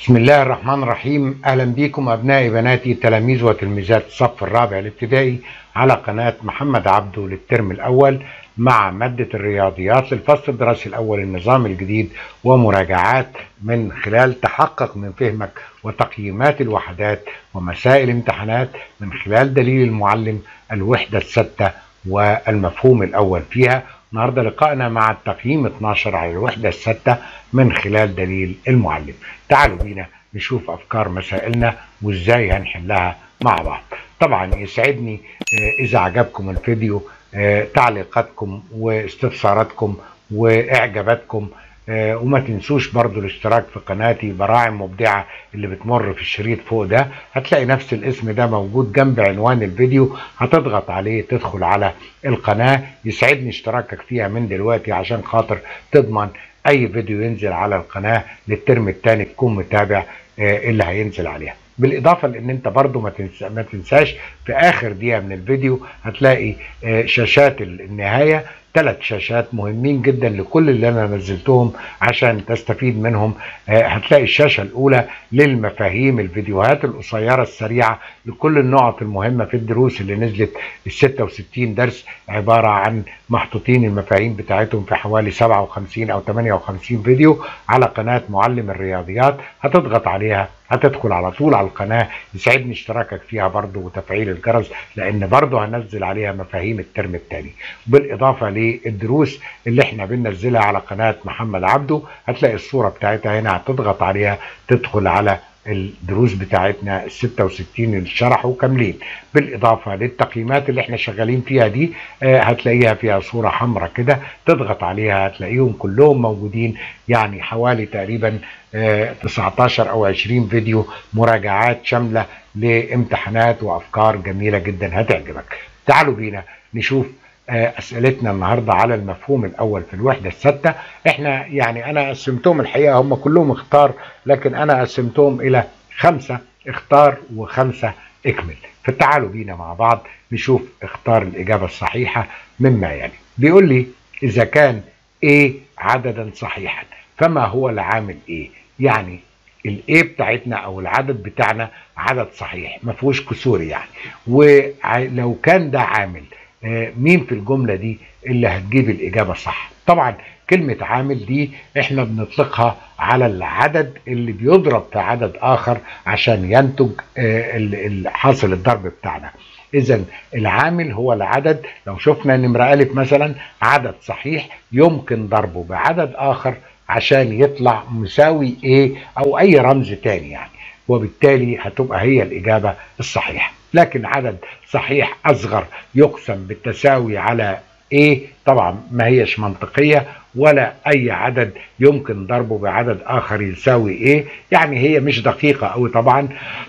بسم الله الرحمن الرحيم اهلا بكم ابنائي بناتي تلاميذ وتلميذات الصف الرابع الابتدائي على قناه محمد عبده للترم الاول مع ماده الرياضيات للفصل الدراسي الاول النظام الجديد ومراجعات من خلال تحقق من فهمك وتقييمات الوحدات ومسائل امتحانات من خلال دليل المعلم الوحده السادسه والمفهوم الاول فيها النهارده لقائنا مع التقييم 12 على الوحده السادسه من خلال دليل المعلم تعالوا بينا نشوف افكار مسائلنا وازاي هنحلها مع بعض طبعا يسعدني اذا عجبكم الفيديو تعليقاتكم واستفساراتكم واعجاباتكم وما تنسوش برضو الاشتراك في قناتي براعم مبدعة اللي بتمر في الشريط فوق ده هتلاقي نفس الاسم ده موجود جنب عنوان الفيديو هتضغط عليه تدخل على القناة يسعدني اشتراكك فيها من دلوقتي عشان خاطر تضمن اي فيديو ينزل على القناة للترم الثاني تكون متابع اللي هينزل عليها بالاضافه لان انت برضو ما, تنسى ما تنساش في اخر دقيقه من الفيديو هتلاقي شاشات النهايه ثلاث شاشات مهمين جدا لكل اللي انا نزلتهم عشان تستفيد منهم هتلاقي الشاشه الاولى للمفاهيم الفيديوهات القصيره السريعه لكل النقط المهمه في الدروس اللي نزلت ال 66 درس عباره عن محطوطين المفاهيم بتاعتهم في حوالي 57 او 58 فيديو على قناه معلم الرياضيات هتضغط عليها هتدخل على طول على القناة يسعدني اشتراكك فيها برضو وتفعيل الجرس لان برضو هنزل عليها مفاهيم الترم الثاني بالاضافة للدروس اللي احنا بننزلها على قناة محمد عبده هتلاقي الصورة بتاعتها هنا هتضغط عليها تدخل على الدروس بتاعتنا ال 66 اللي شرحوا كاملين بالاضافه للتقييمات اللي احنا شغالين فيها دي آه هتلاقيها فيها صوره حمراء كده تضغط عليها هتلاقيهم كلهم موجودين يعني حوالي تقريبا آه 19 او 20 فيديو مراجعات شامله لامتحانات وافكار جميله جدا هتعجبك تعالوا بينا نشوف اسئلتنا النهارده على المفهوم الاول في الوحده السادسه احنا يعني انا قسمتهم الحقيقه هم كلهم اختار لكن انا قسمتهم الى خمسه اختار وخمسه اكمل فتعالوا بينا مع بعض نشوف اختار الاجابه الصحيحه مما يلي بيقول لي اذا كان A عددا صحيحا فما هو العامل A يعني الايه بتاعتنا او العدد بتاعنا عدد صحيح ما فيهوش كسور يعني ولو كان ده عامل مين في الجمله دي اللي هتجيب الاجابه الصح طبعا كلمه عامل دي احنا بنطلقها على العدد اللي بيضرب في عدد اخر عشان ينتج حاصل الضرب بتاعنا اذا العامل هو العدد لو شفنا نمره الف مثلا عدد صحيح يمكن ضربه بعدد اخر عشان يطلع مساوي ايه او اي رمز تاني يعني وبالتالي هتبقى هي الاجابه الصحيحه لكن عدد صحيح اصغر يقسم بالتساوي على ايه طبعا ما هيش منطقيه ولا اي عدد يمكن ضربه بعدد اخر يساوي ايه يعني هي مش دقيقه قوي طبعا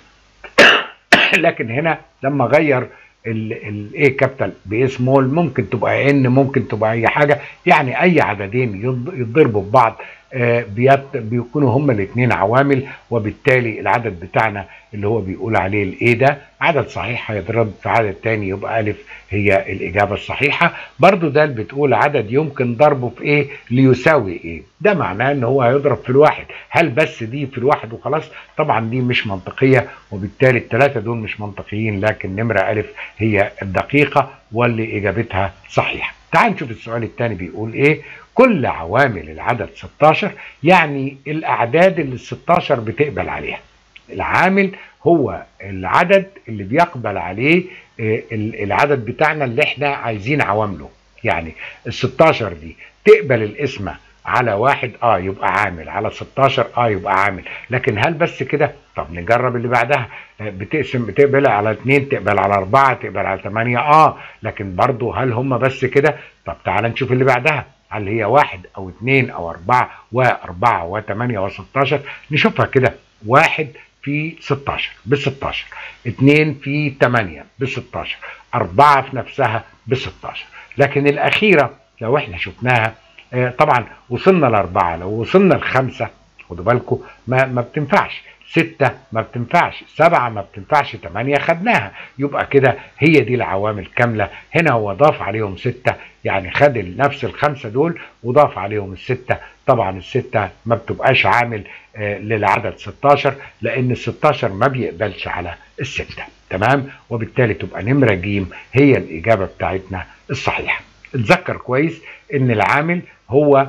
لكن هنا لما غير الايه كابيتال بايه سمول ممكن تبقى ان ممكن تبقى اي حاجه يعني اي عددين يتضربوا ببعض آه بيكونوا هما الاثنين عوامل وبالتالي العدد بتاعنا اللي هو بيقول عليه الايه ده عدد صحيح هيضرب في عدد تاني يبقى الف هي الاجابه الصحيحه برضو ده اللي بتقول عدد يمكن ضربه في ايه ليساوي ايه ده معناه ان هو هيضرب في الواحد هل بس دي في الواحد وخلاص طبعا دي مش منطقيه وبالتالي الثلاثه دول مش منطقيين لكن نمره الف هي الدقيقه واللي اجابتها صحيحه تعال نشوف السؤال الثاني بيقول ايه كل عوامل العدد 16 يعني الاعداد اللي ال 16 بتقبل عليها العامل هو العدد اللي بيقبل عليه العدد بتاعنا اللي احنا عايزين عوامله يعني ال 16 دي تقبل القسمه على واحد اه يبقى عامل على 16 اه يبقى عامل لكن هل بس كده طب نجرب اللي بعدها بتقسم بتقبل على 2 تقبل على 4 تقبل على 8 اه لكن برضو هل هم بس كده طب تعال نشوف اللي بعدها هل هي واحد او اثنين او اربعة واربعة وثمانية وستاشر نشوفها كده واحد في 16 ب 16 2 في 8 ب 16 4 في نفسها ب 16 لكن الأخيرة لو احنا شفناها طبعا وصلنا لأربعة لو وصلنا لخمسة خدوا بالكم ما, ما بتنفعش ستة ما بتنفعش سبعة ما بتنفعش تمانية خدناها يبقى كده هي دي العوامل كاملة هنا هو ضاف عليهم ستة يعني خد نفس الخمسة دول وضاف عليهم الستة طبعا الستة ما بتبقاش عامل آه للعدد 16 لان ال 16 ما بيقبلش على الستة تمام وبالتالي تبقى نمرة جيم هي الإجابة بتاعتنا الصحيحة اتذكر كويس ان العامل هو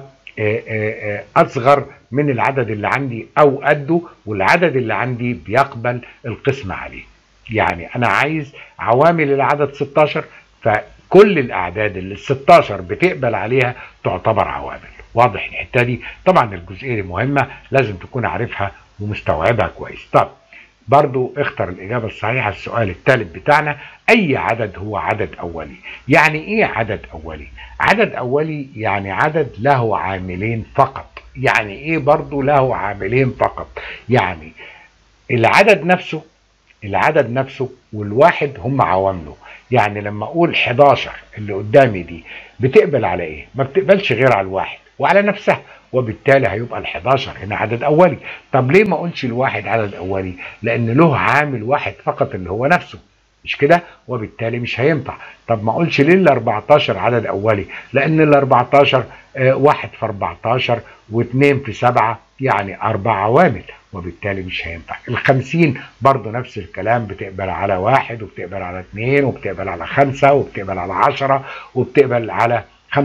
اصغر من العدد اللي عندي او قده والعدد اللي عندي بيقبل القسمة عليه يعني انا عايز عوامل العدد 16 فكل الاعداد اللي ال 16 بتقبل عليها تعتبر عوامل واضح الحته دي طبعا الجزئيه دي مهمه لازم تكون عارفها ومستوعبها كويس طب برضو اختر الإجابة الصحيحة السؤال الثالث بتاعنا أي عدد هو عدد أولي يعني إيه عدد أولي عدد أولي يعني عدد له عاملين فقط يعني إيه برضو له عاملين فقط يعني العدد نفسه العدد نفسه والواحد هم عوامله يعني لما أقول 11 اللي قدامي دي بتقبل على إيه ما بتقبلش غير على الواحد وعلى نفسها وبالتالي هيبقى ال 11 هنا عدد اولي طب ليه ما اقولش الواحد عدد اولي لان له عامل واحد فقط اللي هو نفسه مش كده وبالتالي مش هينفع طب ما اقولش ليه ال 14 عدد اولي لان ال 14 آه واحد في 14 واثنين في 7 يعني اربع عوامل وبالتالي مش هينفع ال 50 برضه نفس الكلام بتقبل على واحد وبتقبل على اثنين وبتقبل على خمسة وبتقبل على 10 وبتقبل على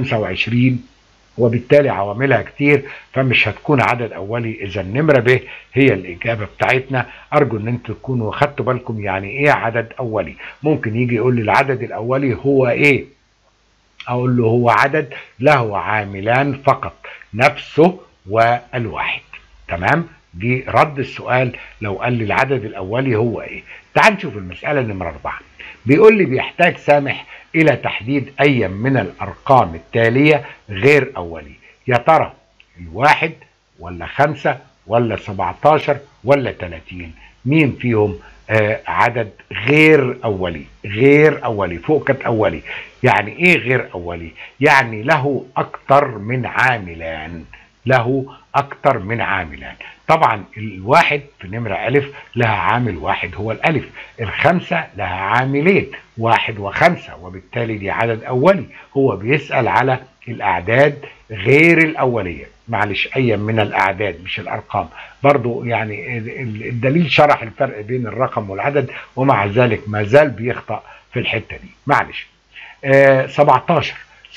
25 وبالتالي عواملها كتير فمش هتكون عدد اولي اذا النمره ب هي الاجابه بتاعتنا ارجو ان انتوا تكونوا خدتوا بالكم يعني ايه عدد اولي ممكن يجي يقول لي العدد الاولي هو ايه اقول له هو عدد له عاملان فقط نفسه والواحد تمام دي رد السؤال لو قال لي العدد الاولي هو ايه تعال نشوف المساله نمره اربعه بيقول لي بيحتاج سامح الى تحديد اي من الارقام التاليه غير اولي يا ترى الواحد ولا خمسة ولا 17 ولا 30 مين فيهم آه عدد غير اولي غير اولي فوق كانت اولي يعني ايه غير اولي يعني له اكتر من عاملان له اكتر من عاملان طبعا الواحد في نمرة ألف لها عامل واحد هو الألف الخمسة لها عاملين واحد وخمسة وبالتالي دي عدد أولي هو بيسأل على الأعداد غير الأولية معلش أي من الأعداد مش الأرقام برضو يعني الدليل شرح الفرق بين الرقم والعدد ومع ذلك ما زال بيخطأ في الحتة دي معلش آه 17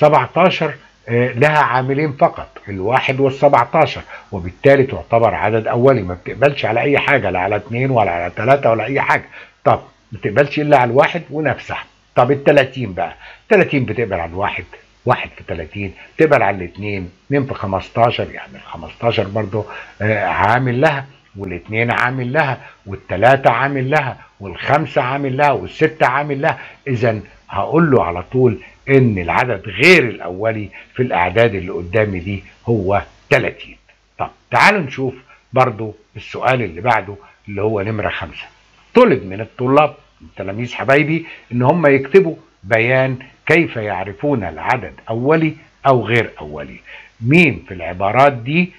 17 لها عاملين فقط الواحد والسبعتاشر وبالتالي تعتبر عدد أولي ما بتقبلش على أي حاجة لا على اتنين ولا على تلاتة ولا أي حاجة طب ما بتقبلش إلا على الواحد ونفسها طب التلاتين بقى التلاتين بتقبل على الواحد واحد في تلاتين تقبل على الاثنين اتنين في خمستاشر يعني الخمستاشر برضو آه عامل لها والاثنين عامل لها والتلاتة عامل لها والخمسة عامل لها والستة عامل لها إذا هقول له على طول ان العدد غير الاولي في الاعداد اللي قدامي دي هو 30 طب تعالوا نشوف برضو السؤال اللي بعده اللي هو نمرة خمسة طلب من الطلاب التلاميذ حبايبي ان هم يكتبوا بيان كيف يعرفون العدد اولي او غير اولي مين في العبارات دي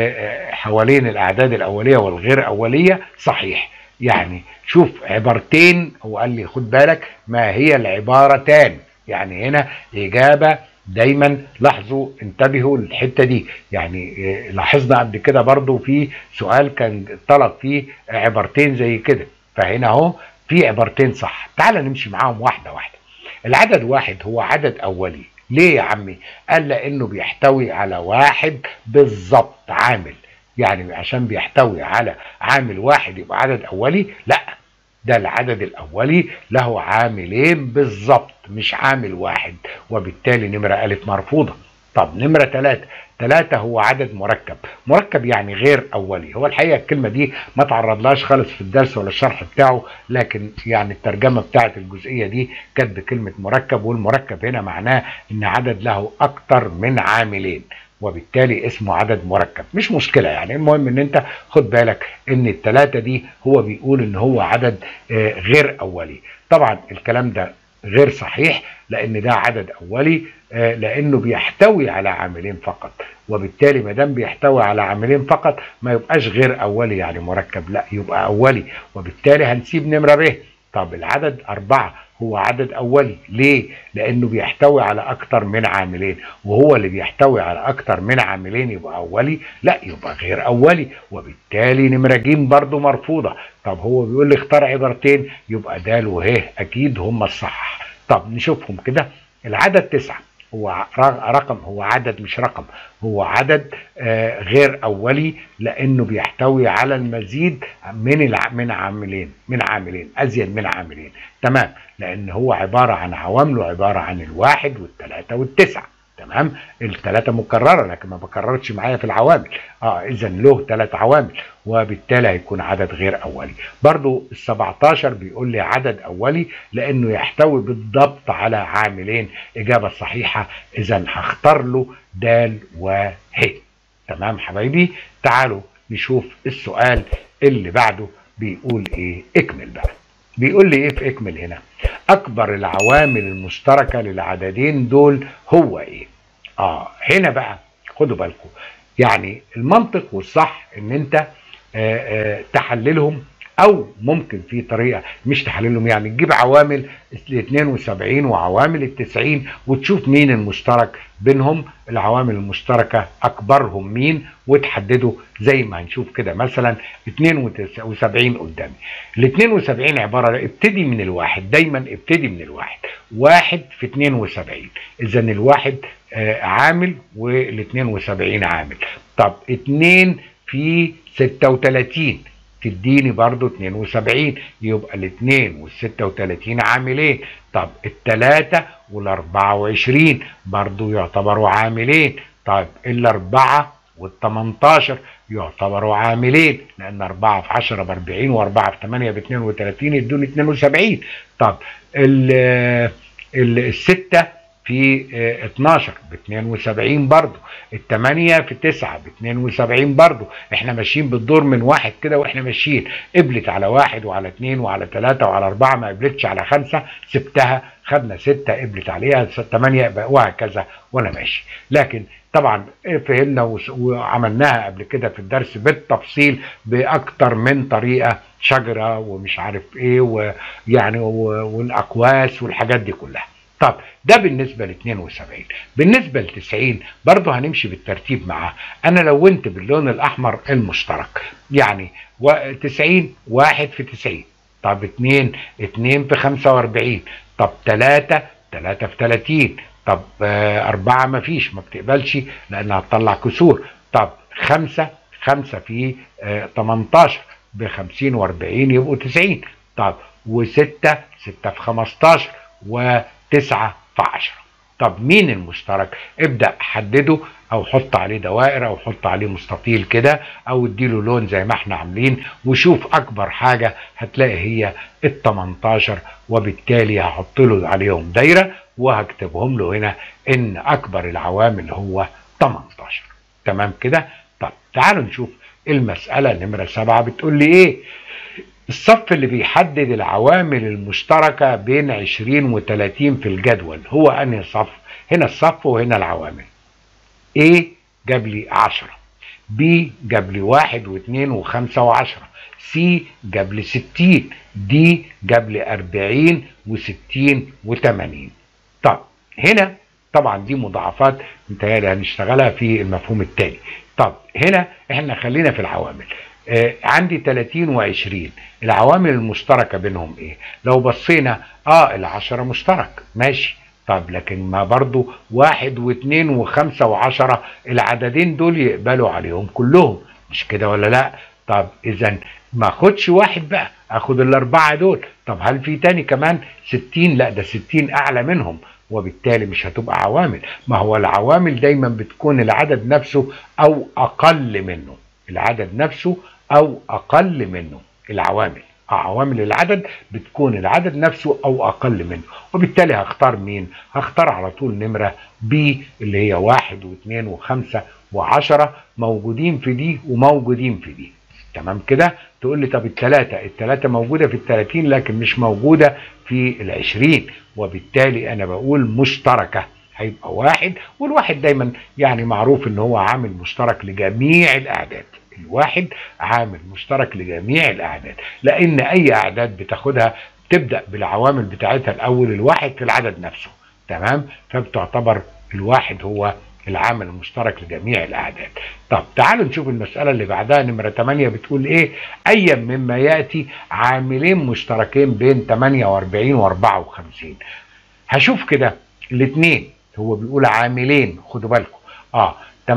حوالين الاعداد الاولية والغير اولية صحيح يعني شوف عبارتين هو قال لي خد بالك ما هي العبارتان يعني هنا إجابة دايما لاحظوا انتبهوا للحته دي يعني لاحظنا قبل كده برضو في سؤال كان طلب فيه عبارتين زي كده فهنا اهو في عبارتين صح تعال نمشي معاهم واحده واحده العدد واحد هو عدد اولي ليه يا عمي قال لانه بيحتوي على واحد بالظبط عامل يعني عشان بيحتوي على عامل واحد يبقى عدد اولي لا ده العدد الاولي له عاملين بالظبط مش عامل واحد وبالتالي نمرة ألف مرفوضة طب نمرة ثلاثة ثلاثة هو عدد مركب مركب يعني غير أولي هو الحقيقة الكلمة دي ما تعرضلهاش خالص في الدرس ولا الشرح بتاعه لكن يعني الترجمة بتاعت الجزئية دي كانت بكلمة مركب والمركب هنا معناه إن عدد له أكتر من عاملين وبالتالي اسمه عدد مركب مش مشكلة يعني المهم ان انت خد بالك ان التلاتة دي هو بيقول ان هو عدد غير اولي طبعا الكلام ده غير صحيح لان ده عدد اولي آه، لانه بيحتوي على عاملين فقط وبالتالي ما دام بيحتوي على عاملين فقط ما يبقاش غير اولي يعني مركب لا يبقى اولي وبالتالي هنسيب نمره ب طب العدد أربعة هو عدد أولي ليه؟ لأنه بيحتوي على أكتر من عاملين وهو اللي بيحتوي على أكتر من عاملين يبقى أولي لا يبقى غير أولي وبالتالي نمرة ج برضه مرفوضة طب هو بيقول لي اختار عبارتين يبقى د وه أكيد هم الصح طب نشوفهم كده العدد تسعة هو رقم هو عدد مش رقم هو عدد آه غير اولي لانه بيحتوي على المزيد من الع... من عاملين من عاملين ازيد من عاملين تمام لان هو عباره عن عوامله عباره عن الواحد والثلاثه والتسعه تمام الثلاثه مكرره لكن ما بكررتش معايا في العوامل اه اذا له ثلاث عوامل وبالتالي هيكون عدد غير اولي برضو ال 17 بيقول لي عدد اولي لانه يحتوي بالضبط على عاملين اجابه صحيحه اذا هختار له د وه تمام حبايبي تعالوا نشوف السؤال اللي بعده بيقول ايه اكمل بقى بيقول لي ايه في اكمل هنا اكبر العوامل المشتركه للعددين دول هو ايه اه هنا بقى خدوا بالكم يعني المنطق والصح ان انت آآ آآ تحللهم او ممكن في طريقه مش تحللهم يعني تجيب عوامل ال 72 وعوامل ال 90 وتشوف مين المشترك بينهم العوامل المشتركه اكبرهم مين وتحدده زي ما هنشوف كده مثلا 72 قدامي ال 72 عباره ابتدي من الواحد دايما ابتدي من الواحد واحد في 72 اذا الواحد آه عامل وال 72 عامل طب 2 في 36 تديني برضو 72 يبقى الاثنين وال 36 عاملين طب الثلاثة وال 24 برضو يعتبروا عاملين طيب الأربعة وال 18 يعتبروا عاملين لأن 4 في 10 ب 40 و4 في 8 ب 32 يدوني 72 طب الستة في 12 ب 72 برضه الثمانية في 9 ب 72 برضه احنا ماشيين بالدور من واحد كده واحنا ماشيين قبلت على واحد وعلى اثنين وعلى ثلاثة وعلى أربعة ما قبلتش على خمسة سبتها خدنا ستة قبلت عليها ثمانية وهكذا وانا ماشي لكن طبعا فهمنا وعملناها قبل كده في الدرس بالتفصيل باكتر من طريقه شجره ومش عارف ايه ويعني والاقواس والحاجات دي كلها طب ده بالنسبه ل 72 بالنسبه ل 90 برضه هنمشي بالترتيب معاه انا لونت باللون الاحمر المشترك يعني 90 واحد في 90 طب 2 2 في 45 طب 3 3 في 30 طب آه أربعة ما فيش ما بتقبلش لأنها هتطلع كسور طب خمسة خمسة في آه 18 ب 50 و40 يبقوا 90 طب وستة ستة في 15 وتسعة في 10 طب مين المشترك ابدأ حدده او حط عليه دوائر او حط عليه مستطيل كده او اديله لون زي ما احنا عاملين وشوف اكبر حاجة هتلاقي هي ال 18 وبالتالي هحط له عليهم دايرة وهكتبهم له هنا ان اكبر العوامل هو 18 تمام كده طب تعالوا نشوف المسألة نمرة سبعة بتقول لي ايه الصف اللي بيحدد العوامل المشتركة بين 20 و 30 في الجدول هو انهي صف هنا الصف وهنا العوامل A جاب لي 10 B جاب لي 1 و2 و5 و10 C جاب لي 60 D جاب لي 40 و60 و80 طب هنا طبعا دي مضاعفات متهيألي هنشتغلها في المفهوم الثاني طب هنا احنا خلينا في العوامل آه عندي 30 و20 العوامل المشتركة بينهم ايه لو بصينا اه العشرة مشترك ماشي طب لكن ما برضو واحد واثنين وخمسة وعشرة العددين دول يقبلوا عليهم كلهم مش كده ولا لا طب اذا ما اخدش واحد بقى اخد الاربعة دول طب هل في تاني كمان ستين لا ده ستين اعلى منهم وبالتالي مش هتبقى عوامل ما هو العوامل دايما بتكون العدد نفسه او اقل منه العدد نفسه او اقل منه العوامل عوامل العدد بتكون العدد نفسه او اقل منه وبالتالي هختار مين هختار على طول نمرة بي اللي هي واحد واثنين وخمسة وعشرة موجودين في دي وموجودين في دي تمام كده تقول لي طب التلاتة التلاتة موجودة في التلاتين لكن مش موجودة في العشرين وبالتالي انا بقول مشتركة هيبقى واحد والواحد دايما يعني معروف ان هو عامل مشترك لجميع الاعداد الواحد عامل مشترك لجميع الاعداد لان اي اعداد بتاخدها تبدا بالعوامل بتاعتها الاول الواحد في العدد نفسه تمام فبتعتبر الواحد هو العامل المشترك لجميع الاعداد طب تعالوا نشوف المساله اللي بعدها نمره 8 بتقول ايه ايا مما ياتي عاملين مشتركين بين 48 و 54 هشوف كده الاثنين هو بيقول عاملين خدوا بالكم اه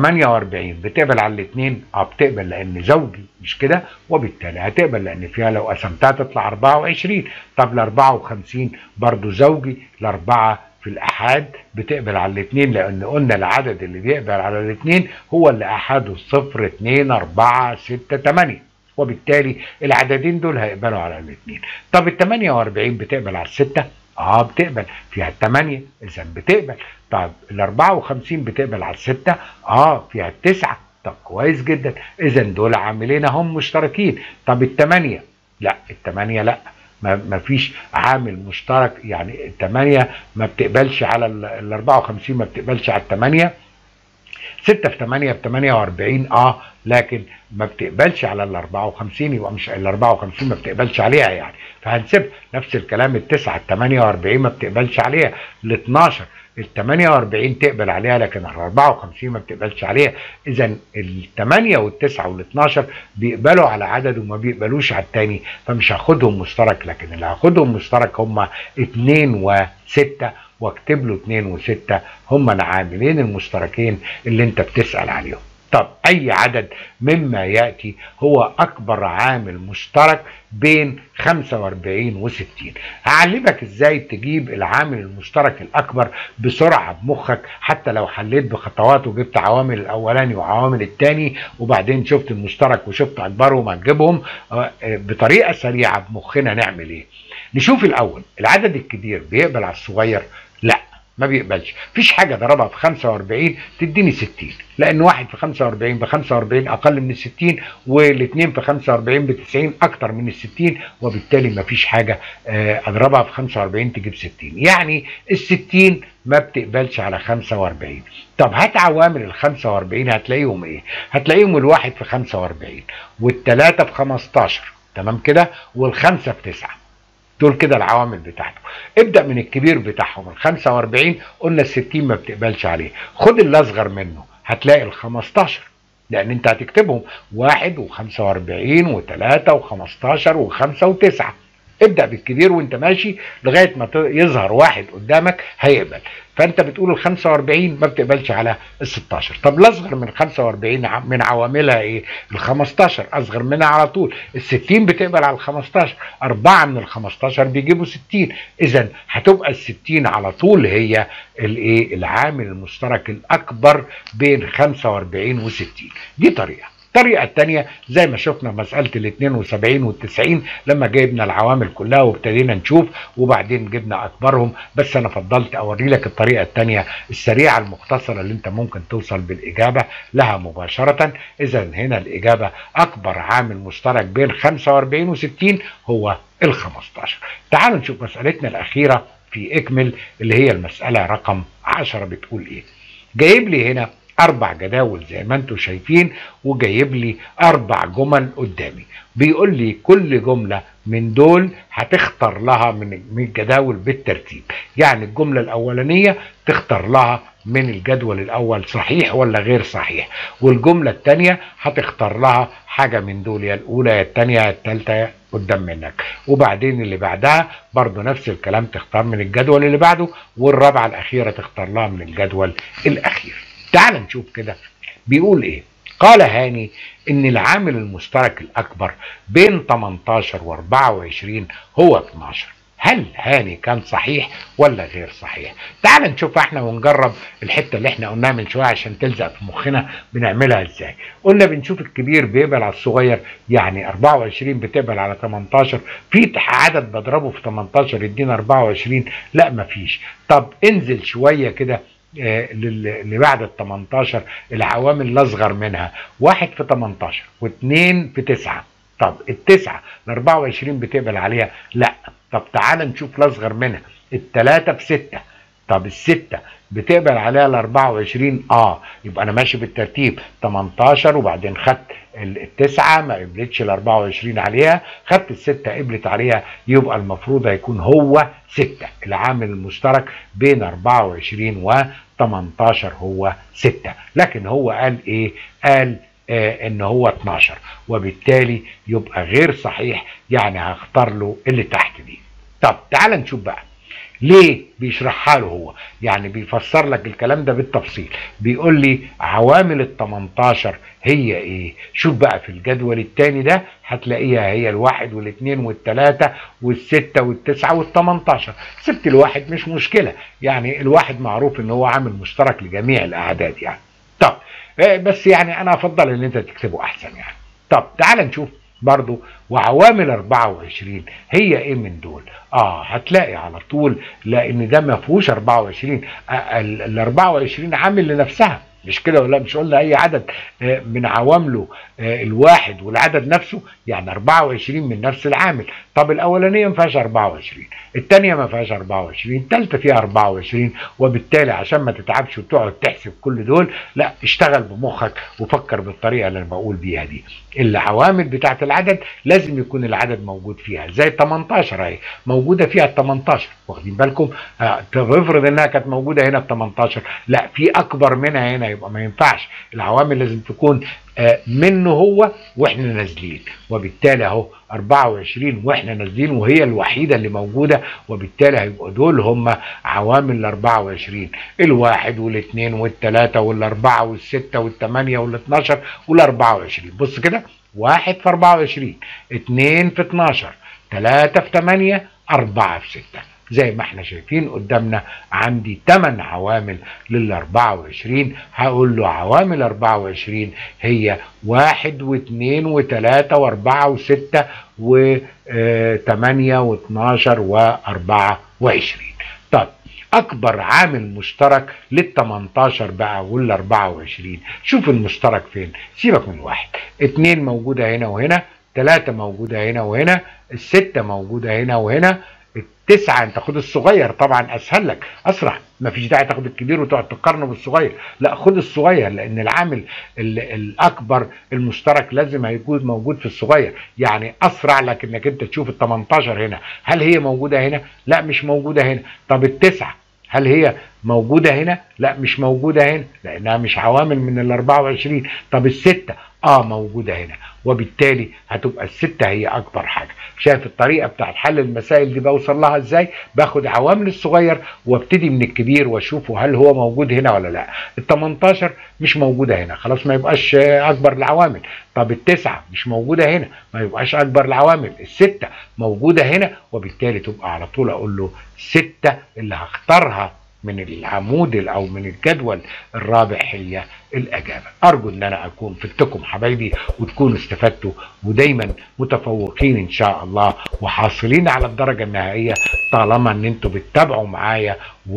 48 بتقبل على الاثنين اه بتقبل لان زوجي مش كده وبالتالي هتقبل لان فيها لو قسمتها تطلع 24 طب ال 54 برضو زوجي الاربعه في الاحاد بتقبل على الاثنين لان قلنا العدد اللي بيقبل على الاثنين هو اللي احاده صفر 2 4 6 8 وبالتالي العددين دول هيقبلوا على الاثنين طب ال 48 بتقبل على الستة اه بتقبل فيها الثمانية اذا بتقبل طب ال 54 بتقبل على الستة اه فيها التسعة طب كويس جدا اذا دول عاملين هم مشتركين طب الثمانية لا الثمانية لا ما فيش عامل مشترك يعني الثمانية ما بتقبلش على ال 54 ما بتقبلش على الثمانية 6 في 8 ب 48 اه لكن ما بتقبلش على ال 54 يبقى مش ال 54 ما بتقبلش عليها يعني فهنسيب نفس الكلام التسعة ال 48 ما بتقبلش عليها ال 12 ال 48 تقبل عليها لكن ال 54 ما بتقبلش عليها اذا ال 8 وال 9 وال 12 بيقبلوا على عدد وما بيقبلوش على الثاني فمش هاخدهم مشترك لكن اللي هاخدهم مشترك هم 2 و6 واكتب له 2 و6 هم العاملين المشتركين اللي انت بتسال عليهم طب اي عدد مما ياتي هو اكبر عامل مشترك بين 45 و60 هعلمك ازاي تجيب العامل المشترك الاكبر بسرعه بمخك حتى لو حليت بخطوات وجبت عوامل الاولاني وعوامل الثاني وبعدين شفت المشترك وشفت اكبرهم هتجيبهم بطريقه سريعه بمخنا نعمل ايه نشوف الاول العدد الكبير بيقبل على الصغير لا ما بيقبلش مفيش حاجه ضربها في 45 تديني 60 لان واحد في 45 ب 45 اقل من ال 60 والاثنين في 45 ب 90 اكتر من ال 60 وبالتالي مفيش حاجه اضربها في 45 تجيب 60 يعني ال 60 ما بتقبلش على 45 طب هات عوامل ال 45 هتلاقيهم ايه؟ هتلاقيهم الواحد في 45 والثلاثه في 15 تمام كده والخمسه في 9 دول كده العوامل بتاعته ابدا من الكبير بتاعهم ال 45 قلنا ال 60 ما بتقبلش عليه خد اللي اصغر منه هتلاقي ال 15 لان انت هتكتبهم 1 و45 و3 و15 و5 و9 ابدا بالكبير وانت ماشي لغايه ما يظهر واحد قدامك هيقبل فانت بتقول ال 45 ما بتقبلش على ال 16 طب الاصغر من 45 من عواملها ايه ال 15 اصغر منها على طول ال 60 بتقبل على ال 15 أربعة من ال 15 بيجيبوا 60 اذا هتبقى ال 60 على طول هي الايه العامل المشترك الاكبر بين 45 و 60 دي طريقه الطريقة الثانية زي ما شفنا مسألة ال 72 وال 90 لما جبنا العوامل كلها وابتدينا نشوف وبعدين جبنا أكبرهم بس أنا فضلت أوري لك الطريقة الثانية السريعة المختصرة اللي أنت ممكن توصل بالإجابة لها مباشرة إذا هنا الإجابة أكبر عامل مشترك بين 45 و 60 هو ال 15 تعالوا نشوف مسألتنا الأخيرة في إكمل اللي هي المسألة رقم 10 بتقول إيه جايب لي هنا اربع جداول زي ما انتم شايفين وجايب لي اربع جمل قدامي بيقول لي كل جمله من دول هتختار لها من الجداول بالترتيب يعني الجمله الاولانيه تختار لها من الجدول الاول صحيح ولا غير صحيح والجمله الثانيه هتختار لها حاجه من دول يا الاولى يا الثانيه يا الثالثه قدام منك وبعدين اللي بعدها برضو نفس الكلام تختار من الجدول اللي بعده والرابعه الاخيره تختار لها من الجدول الاخير تعال نشوف كده بيقول ايه قال هاني ان العامل المشترك الاكبر بين 18 و 24 هو 12 هل هاني كان صحيح ولا غير صحيح تعال نشوف احنا ونجرب الحته اللي احنا قلناها من شويه عشان تلزق في مخنا بنعملها ازاي قلنا بنشوف الكبير بيقبل على الصغير يعني 24 بتقبل على 18 في عدد بضربه في 18 يدينا 24 لا مفيش طب انزل شويه كده آه، لل- اللي بعد ال 18 العوامل اللي اصغر منها واحد في 18 واثنين في 9 طب التسعة ال 24 بتقبل عليها لا طب تعال نشوف الاصغر منها الثلاثة في 6 طب الستة بتقبل عليها ال 24 اه يبقى انا ماشي بالترتيب 18 وبعدين خدت ال- التسعة ما قبلتش ال 24 عليها خدت الستة قبلت عليها يبقى المفروض هيكون هو 6 العامل المشترك بين 24 و 18 هو 6 لكن هو قال ايه قال آه ان هو 12 وبالتالي يبقى غير صحيح يعني هختار له اللي تحت دي طب تعال نشوف بقى ليه بيشرحها له هو يعني بيفسر لك الكلام ده بالتفصيل بيقول لي عوامل ال 18 هي ايه شوف بقى في الجدول الثاني ده هتلاقيها هي الواحد والاثنين والثلاثة والستة والتسعة والثمنتاشر سبت الواحد مش مشكلة يعني الواحد معروف ان هو عامل مشترك لجميع الاعداد يعني طب آه، بس يعني انا افضل ان انت تكتبه احسن يعني طب تعال نشوف برضو وعوامل 24 هي ايه من دول اه هتلاقي على طول لان ده ما فيهوش 24 آه، ال ال 24 عامل لنفسها مش كده ولا مش قلنا اي عدد آه، من عوامله آه، الواحد والعدد نفسه يعني 24 من نفس العامل طب الاولانيه ما فيهاش 24 الثانيه ما فيهاش 24 الثالثه فيها 24 وبالتالي عشان ما تتعبش وتقعد تحسب كل دول لا اشتغل بمخك وفكر بالطريقه اللي انا بقول بيها دي العوامل بتاعت العدد لازم يكون العدد موجود فيها زي 18 اهي موجوده فيها ال 18 واخدين بالكم آه، طب افرض انها كانت موجوده هنا ال 18 لا في اكبر منها هنا يبقى ما ينفعش العوامل لازم تكون آه، منه هو واحنا نازلين وبالتالي اهو 24 واحنا نازلين وهي الوحيده اللي موجوده وبالتالي هيبقوا دول هم عوامل ال 24 الواحد والاثنين والثلاثه والاربعه والسته والثمانيه وال12 وال24 بص كده واحد في 24 اثنين في 12 3 في 8 4 في 6 زي ما احنا شايفين قدامنا عندي 8 عوامل لل 24 هقول له عوامل 24 هي واحد واثنين وثلاثة واربعة وستة وثمانية واثناشر واربعة وعشرين طب اكبر عامل مشترك لل 18 بقى وال 24 شوف المشترك فين سيبك من واحد اتنين موجودة هنا وهنا تلاتة موجودة هنا وهنا الستة موجودة هنا وهنا التسعة انت خد الصغير طبعا اسهل لك اسرع ما فيش داعي تاخد الكبير وتقعد تقارنه بالصغير لا خد الصغير لان العامل ال- الاكبر المشترك لازم هيكون موجود في الصغير يعني اسرع لك انك انت تشوف ال 18 هنا هل هي موجوده هنا لا مش موجوده هنا طب التسعه هل هي موجودة هنا؟ لا مش موجودة هنا لأنها مش عوامل من ال 24 طب الستة اه موجودة هنا وبالتالي هتبقى الستة هي أكبر حاجة شايف الطريقة بتاعت حل المسائل دي بوصل لها ازاي باخد عوامل الصغير وابتدي من الكبير واشوفه هل هو موجود هنا ولا لا ال 18 مش موجودة هنا خلاص ما يبقاش آه، أكبر العوامل طب التسعة مش موجودة هنا ما يبقاش أكبر العوامل الستة موجودة هنا وبالتالي تبقى على طول أقول له ستة اللي هختارها من العمود او من الجدول الرابع هي الاجابه ارجو ان انا اكون فدتكم حبايبي وتكونوا استفدتوا ودايما متفوقين ان شاء الله وحاصلين على الدرجه النهائيه طالما ان انتوا بتتابعوا معايا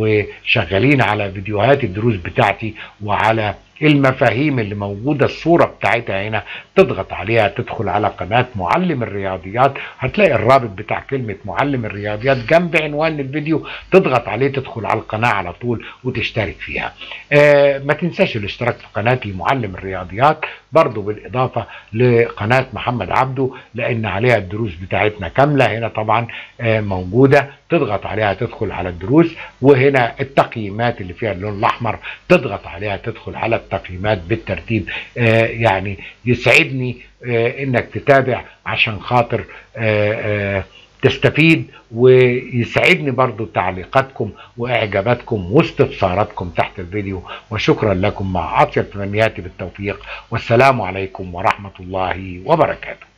وشغالين على فيديوهات الدروس بتاعتي وعلى المفاهيم اللي موجودة الصورة بتاعتها هنا تضغط عليها تدخل على قناة معلم الرياضيات هتلاقي الرابط بتاع كلمة معلم الرياضيات جنب عنوان الفيديو تضغط عليه تدخل على القناة على طول وتشترك فيها آه ما تنساش الاشتراك في قناتي معلم الرياضيات برضو بالإضافة لقناة محمد عبده لأن عليها الدروس بتاعتنا كاملة هنا طبعا آه موجودة تضغط عليها تدخل على الدروس وهنا التقييمات اللي فيها اللون الأحمر تضغط عليها تدخل على التقييمات بالترتيب آه يعني يسعدني آه انك تتابع عشان خاطر آه آه تستفيد ويسعدني برضو تعليقاتكم واعجاباتكم واستفساراتكم تحت الفيديو وشكرا لكم مع اطيب تمنياتي بالتوفيق والسلام عليكم ورحمة الله وبركاته